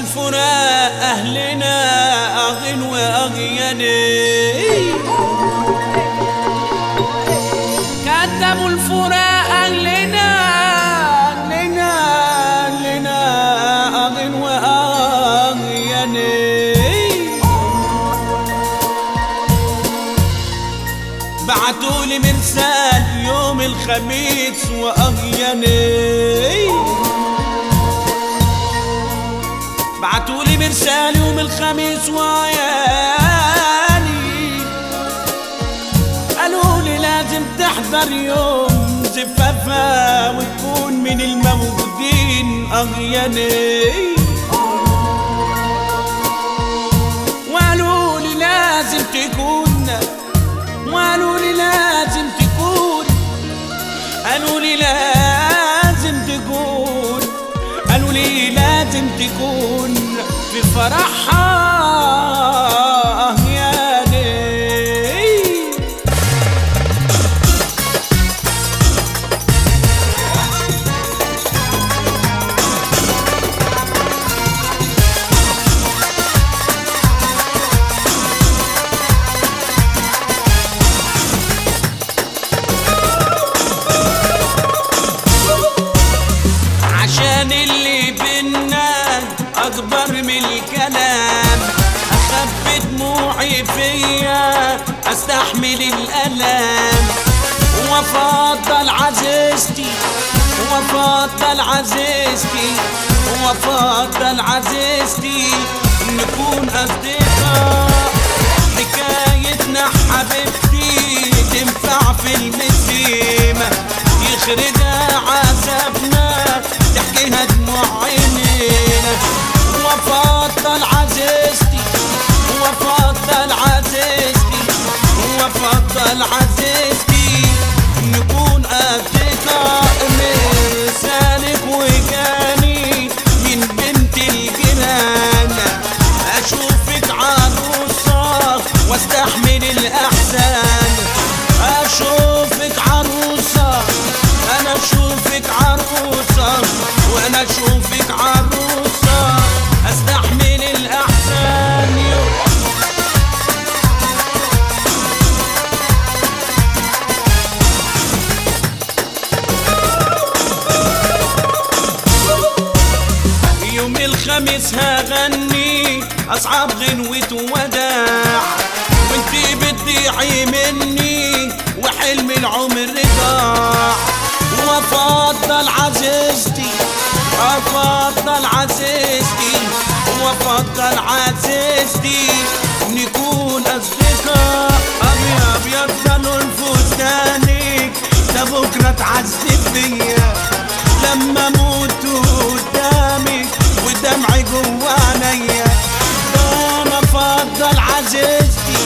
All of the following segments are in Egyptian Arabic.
الفراق أهلنا أغن وأغياني كتبوا الفراق أهلنا أهلنا أهلنا أغن وأغياني بعتولي مرسال يوم الخميس وأغياني بعتولي مرسال يوم الخميس وعياني قالوا لي لازم تحضر يوم زفافها وتكون من الموجودين أغياني وقالوا لي لازم تكون وقالوا لي لازم تكون قالوا لي لازم تكون قالوا لي لازم تكون في فرحها يا ليل عشان اللي بينا اكبر من الكلام اخبي دموعي فيا استحمل الالام وافضل عزيزتي وافضل عزيزتي وافضل عزيزتي نكون اصدقاء حكايتنا حبيبتي تنفع في المسيمة يخرجها عذابنا تحكيها دموع عينينا وافضل عزيزتي وافضل عزيزتي وافضل عزيزتي نكون أصدقاء مثالك وكاني من بنت الجيران أشوفك عروسة واستحمل الأحزان أشوفك عروسة أنا أشوفك عروسة وأنا أشوفك عروسة أستحمل الأحزان يوم يوم الخميس هغني اصعب غنوة وداع وانتي بتضيعي مني وحلم العمر ضاع وافضل عزيزتي افضل عزيزتي وافضل عزيزتي نكون اصدقاء ابيض ابيض ضلوا الفستانك ده بكره تعذب فيا لما اموت قدامك ودمعي جوا عينيا ده انا افضل عزيزتي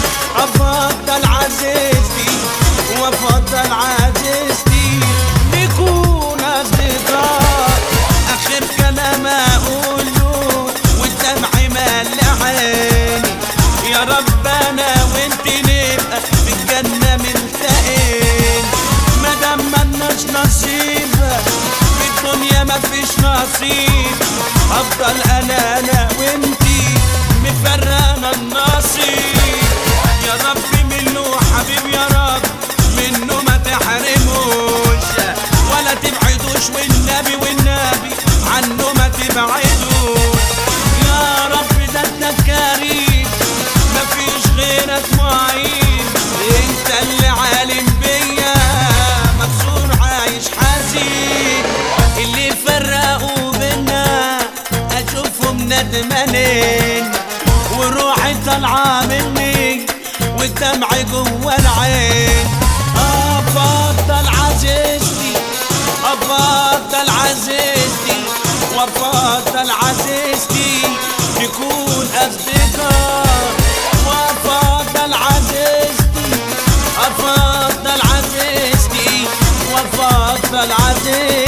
افضل عزيزتي وافضل عزيزتي نكون اصدقاء اخر كلام اقوله والدمع مال عيني يا رب انا وانت نبقى في الجنه ملتقين مادام ملناش نصيب في الدنيا مفيش نصيب افضل انا انا وانتي مفرقنا النصيب يا رب منه حبيب يا رب منه ما تحرموش ولا تبعدوش والنبي والنبي عنه ما تبعدوش يا رب ده انت كريم مفيش غيرك معين انت اللي عالم بيا مكسور عايش حزين اللي فرقوا بينا اشوفهم ندمانين وروحي طالعه مني والدمع جوا العين افضل عزيزتي افضل عزيزتي وافضل عزيزتي نكون اصدقاء وافضل عزيزتي افضل عزيزتي وافضل عزيزتي